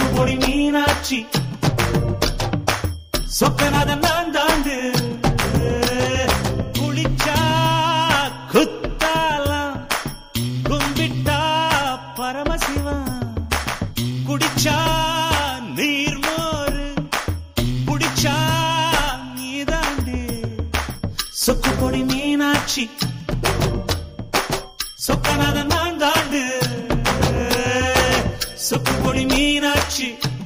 சொக்கு பொடி மீனாட்சி சொக்கநாத நான் தாண்டு குளிச்சா குத்தாலாம் கும்பிட்டா பரமசிவன் குடிச்சா நீர்மோரு புடிச்சா நீதாண்டு சொக்கு பொடி மீனாட்சி சொக்கநாத நான் தாண்டு சொக்கு பொடி மீனாட்சி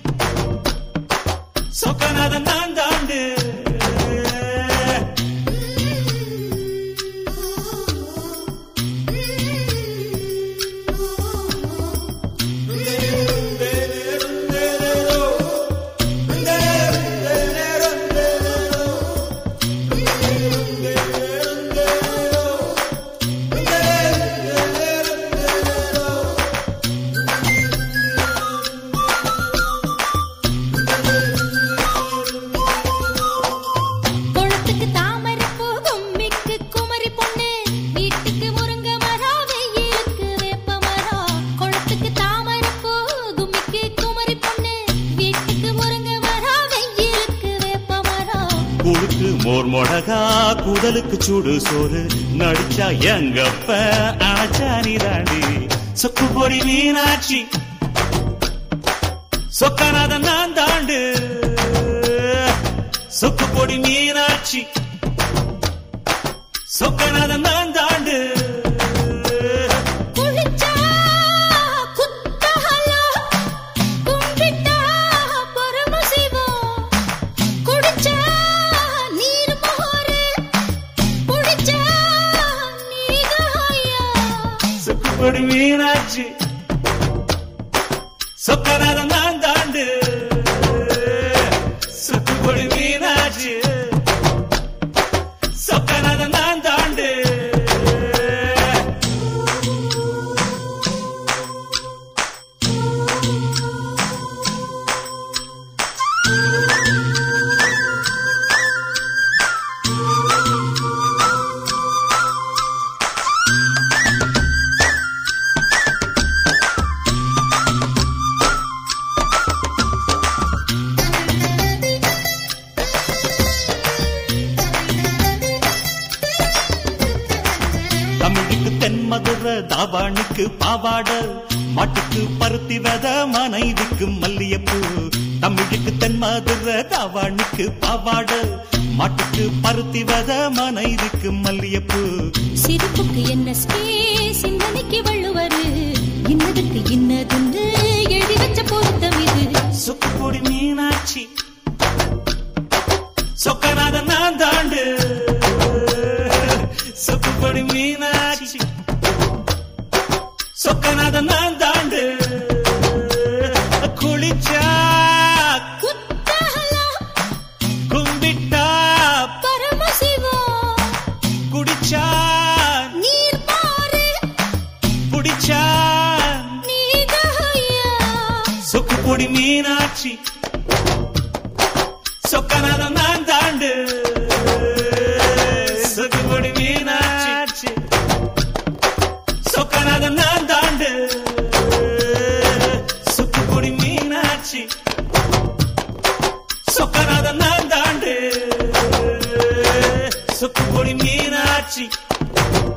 சொக்கநாத நான் தாண்டு குளத்துக்கு தாமரை பூ கும்மிக்கு குமரி பொண்ணு வீட்டுக்கு முருங்க மரம் வெயிலுக்கு வேப்ப மரம் குளத்துக்கு தாமரை பூ கும்மிக்கு குமரி பொண்ணு வீட்டுக்கு முருங்க மரம் வெயிலுக்கு வேப்ப மரம் குழுக்கு மோர் மொடகா குடலுக்கு சூடு சோறு நடிச்சா எங்கப்ப அணைச்சா நீ தாண்டி சொக்கு பொடி மீனாட்சி சொக்கநாதன் நான் தாண்டு சொக்கு பொடி மீனாட்சி சொக்கநாதன் நான் தாண்டு குளிச்சா குத்தஹலம் கும்பிட்டா பரமசிவம் குடிச்சா நீர் மோரு புடிச்சா நீதாயா சொக்கு பொடி மீனாட்சி சொக்கநாதன் நான் தாண்டு சொக்கு பொடி மீனாட்சி சொக்கநாதன் நான் தாண்டு தமிழுக்கு தென்மதுர தாவாணிக்கு பாவாட மாட்டுக்கு பருத்தி வெத மனைவிக்கு மல்லியப்பூ தமிழுக்கு தென்மதுர தாவாணிக்கு பாவாட மாட்டுக்கு பருத்தி வெத மனைவிக்கு மல்லியப்பூ சிரிப்புக்கு என்ன ஸ்பேஸ் சிந்தனைக்கு வள்ளுவரு இன்னதுக்கு இன்னதுன்னு எழுதி வச்ச பொருத்தம் இது சுக்குப்பொடி மீனாட்சி சொக்கநாதன் நான் தாண்டு சுக்குப்பொடி மீனாட்சி சொக்கநாதன் நான் தாண்டு குளிச்சா குத்தஹலம் கும்பிட்டா பரமசிவம் குடிச்சா நீர் மாறு புடிச்சா நீதாயா சொக்குப்பொடி மீனாட்சி சொக்கநாதன் நான் தாண்டு சொக்குப்பொடி மீனாட்சி சொக்கநாதன் நான் தாண்டு சொக்குப்பொடி மீனாட்சி சொக்கநாதன் நான் தாண்டு சொக்குப்பொடி மீனாட்சி